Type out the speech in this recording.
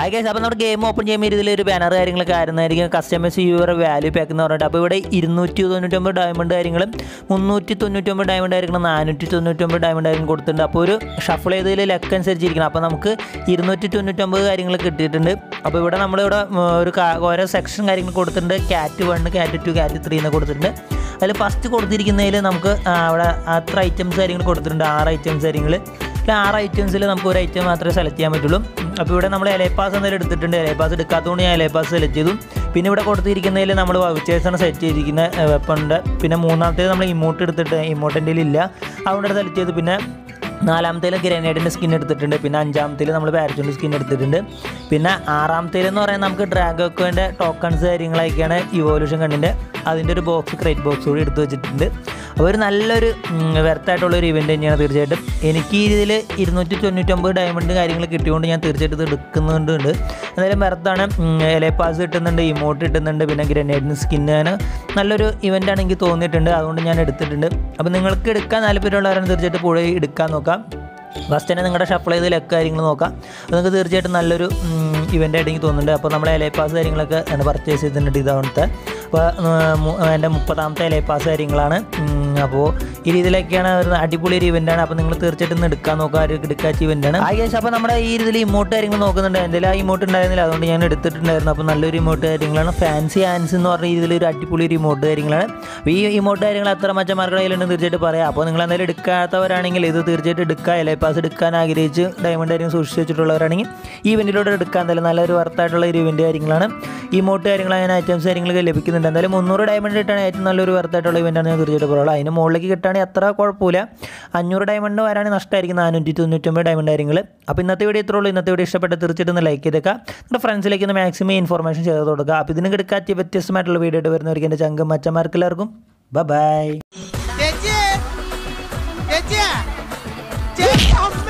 hi guys അപ്പോൾ നമ്മുടെ game open ചെയ്യുമ്പോൾ ഇതിൽ ഒരു ബാനർ കാര്യങ്ങളൊക്കെ ആയിരുന്നായിരിക്കും കസ്റ്റമേഴ്സ് യുവർ വാല്യൂ പാക്ക് എന്ന് പറഞ്ഞിട്ട് അപ്പോൾ ഇവിടെ ഇരുന്നൂറ്റി തൊണ്ണൂറ്റൊമ്പത് ഡയമണ്ട് കാര്യങ്ങളും മുന്നൂറ്റി തൊണ്ണൂറ്റൊമ്പത് ഡയമണ്ട് കാര്യങ്ങളും നാനൂറ്റി തൊണ്ണൂറ്റൊമ്പത് ഡയമണ്ട് കാര്യങ്ങളും കൊടുത്തിട്ടുണ്ട് അപ്പോൾ ഒരു ഷഫിൾ ചെയ്തതിൽ ലെക്ക് അനുസരിച്ചിരിക്കണം അപ്പോൾ നമുക്ക് ഇരുന്നൂറ്റി തൊണ്ണൂറ്റൊമ്പത് കാര്യങ്ങൾ കിട്ടിയിട്ടുണ്ട് അപ്പോൾ ഇവിടെ നമ്മളിവിടെ ഉം, ഒരു കാ- ഓരോ സെക്ഷൻ കാര്യങ്ങൾ കൊടുത്തിട്ടുണ്ട് cat one cat two cat three എന്ന് കൊടുത്തിട്ടുണ്ട് അതിൽ ഫസ്റ്റ് കൊടുത്തിരിക്കുന്നതിൽ നമുക്ക് ആ, അവിടെ അത്ര ഐറ്റംസ് കാര്യങ്ങൾ കൊടുത്തിട്ടുണ്ട് ആറ് ഐറ്റംസ് കാര്യങ്ങൾ ഇതിൽ ആറ് ഐറ്റംസിൽ നമുക്ക് ഒരു ഐറ്റം മാത്രമേ സെലക്ട് ചെയ്യാൻ പറ്റുള്ളൂ അപ്പോൾ ഇവിടെ നമ്മൾ എലൈപ്പാസ് എന്തെങ്കിലും എടുത്തിട്ടുണ്ട് എലൈപ്പാസ് എടുക്കാത്തതുകൊണ്ട് ഞാൻ എലൈപ്പാസ് സെലക്ട് ചെയ്തു പിന്നെ ഇവിടെ കൊടുത്തിരിക്കുന്നതിൽ നമ്മൾ വൗച്ചേഴ്സാണ് സെറ്റ് ചെയ്തിരിക്കുന്ന വെപ്പണിൻ്റെ പിന്നെ മൂന്നാമത്തേത് നമ്മൾ ഇമോട്ട് എടുത്തിട്ട് ഇമോട്ടിൻ്റെ ഇല്ല അതുകൊണ്ട് സെലക്ട് ചെയ്തു പിന്നെ നാലാമത്തേൽ ഗ്രനേഡിൻ്റെ സ്കിൻ എടുത്തിട്ടുണ്ട് പിന്നെ അഞ്ചാമത്തേൽ നമ്മൾ പാരച്ചൂണ്ട് സ്കിൻ എടുത്തിട്ടുണ്ട് പിന്നെ ആറാമത്തേൽ എന്ന് പറയുന്നത് നമുക്ക് ഡ്രാഗോക്കോൻ്റെ ടോക്കൺസ് കാര്യങ്ങളൊക്കെയാണ് ഇവോല്യൂഷൻ കണ്ണിൻ്റെ അതിൻ്റെ ഒരു ബോക്സ് ക്രേറ്റ് ബോക്സ് കൂടി എടുത്ത് വെച്ചിട്ടുണ്ട് അപ്പോൾ ഒരു നല്ലൊരു വെർത്തായിട്ടുള്ള ഒരു ഇവൻ്റ് തന്നെയാണ് തീർച്ചയായിട്ടും എനിക്ക് ഇതിൽ ഇരുന്നൂറ്റി തൊണ്ണൂറ്റൊമ്പത് ഡയമണ്ട് കാര്യങ്ങൾ കിട്ടിയതുകൊണ്ട് ഞാൻ തീർച്ചയായിട്ടും ഇത് എടുക്കുന്നുണ്ട് എന്തായാലും വെർത്താണ് എലൈപ്പാസ് കിട്ടുന്നുണ്ട് ഇമോട്ട് കിട്ടുന്നുണ്ട് പിന്നെ ഗ്രനേഡിന് സ്കിന്നിന് നല്ലൊരു ഇവൻ്റാണ് എനിക്ക് തോന്നിയിട്ടുണ്ട് അതുകൊണ്ട് ഞാൻ എടുത്തിട്ടുണ്ട് അപ്പോൾ നിങ്ങൾക്ക് എടുക്കാൻ താല്പര്യമുള്ളവരാണ് തീർച്ചയായിട്ടും പോയി എടുക്കാൻ നോക്കാം ഫസ്റ്റ് തന്നെ നിങ്ങളുടെ ഷഫിൾ ചെയ്ത് ലെക്ക് കാര്യങ്ങൾ നോക്കാം അത് നിങ്ങൾക്ക് തീർച്ചയായിട്ടും നല്ലൊരു ഇവൻ്റ് ആയിട്ട് എനിക്ക് തോന്നുന്നുണ്ട് അപ്പോൾ നമ്മൾ എലൈ പാസ് കാര്യങ്ങളൊക്കെ ആണ് പർച്ചേസ് ചെയ്തിട്ടുണ്ട് ഇതവണത്തെ അപ്പോൾ എൻ്റെ മുപ്പതാമത്തെ എലൈ പാസ് കാര്യങ്ങളാണ് ഉം, അപ്പോൾ ഈ രീതിയിലൊക്കെയാണ് ഒരു അടിപൊളി ഒരു ഇവൻ്റാണ് അപ്പോൾ നിങ്ങൾ തീർച്ചയായിട്ടും ഒന്ന് എടുക്കാൻ നോക്കുക ഒരു എടുക്കാച്ച ഇവൻ്റാണ് ആ കേസ് അപ്പോൾ നമ്മുടെ ഈ രീതിയിൽ ഇമോട്ട് കാര്യങ്ങൾ നോക്കുന്നുണ്ട് എൻ്റെ ആ ഇമോട്ട് ഉണ്ടായിരുന്നില്ല അതുകൊണ്ട് ഞാൻ എടുത്തിട്ടുണ്ടായിരുന്നു അപ്പോൾ നല്ലൊരു ഇമോട്ട് കാര്യങ്ങളാണ് ഫാൻസി ആൻസ് എന്ന് പറഞ്ഞ രീതിയിൽ ഒരു അടിപൊളി ഒരു ഇമോട്ട് കാര്യങ്ങളാണ് അപ്പോൾ ഈ ഇമോട്ട് കാര്യങ്ങൾ അത്ര മച്ചന്മാരുടെ കയ്യിലുണ്ട് തീർച്ചയായിട്ടും പറയാം അപ്പോൾ നിങ്ങൾ എന്തായാലും എടുക്കാത്തവരാണെങ്കിൽ ഇത് തീർച്ചയായിട്ടും എടുക്കുക എലൈ പാസ് എടുക്കാൻ ആഗ്രഹിച്ച് ഡയമണ്ട് കാര്യങ്ങൾ സൂക്ഷിച്ച് വെച്ചിട്ടുള്ളവരാണെങ്കിൽ ഈ ഇവൻറ്റിലൂടെ എടുക്കാൻ എന്തായാലും നല്ലൊരു വർത്തായിട്ടുള്ള ഒരു ഇവൻറ്റ് കാര്യങ്ങളാണ് ഇമോട്ട് കാര്യങ്ങൾ അങ്ങനെ ഐറ്റംസ് കാര്യങ്ങളൊക്കെ ലഭിക്കുന്നുണ്ട് എന്തായാലും മുന്നൂറ് ഡയമണ്ട് കിട്ടാണ് ഏറ്റവും നല്ലൊരു വർത്തായിട്ടുള്ള ഇവൻ്റാണ് ഞാൻ തീർച്ചയായിട്ടും പറയുള്ളൂ അതിന് മുകളിലേക്ക് കിട്ടുകയാണെങ്കിൽ അത്ര കുഴപ്പമില്ല അഞ്ഞൂറ് ഡയമണ്ട് വരാണെങ്കിൽ നഷ്ടമായിരിക്കും നാനൂറ്റി തൊണ്ണൂറ്റൊമ്പത് ഡയമണ്ട് കാര്യങ്ങൾ അപ്പോൾ ഇന്നത്തെ വീഡിയോ ഇത്രയുള്ളൂ ഇന്നത്തെ വീഡിയോ ഇഷ്ടപ്പെട്ട തീർച്ചയായിട്ടും ഒന്ന് ലൈക്ക് ചെയ്തേക്കുക നിങ്ങളുടെ ഫ്രണ്ട്സിലേക്ക് ഒന്ന് മാക്സിമം ഇൻഫോർമേഷൻ ഷെയർ ചെയ്ത് കൊടുക്കുക അപ്പോൾ ഇതിന് കിടക്കാത്ത വ്യത്യസ്തമായിട്ടുള്ള വീഡിയോ ആയിട്ട് വരുന്നവർക്ക് എൻ്റെ ചങ്കം മച്ചന്മാർക്ക് എല്ലാവർക്കും ബൈ ചേച്ചി ചേച്ചി ചേച്ചി അമ്മ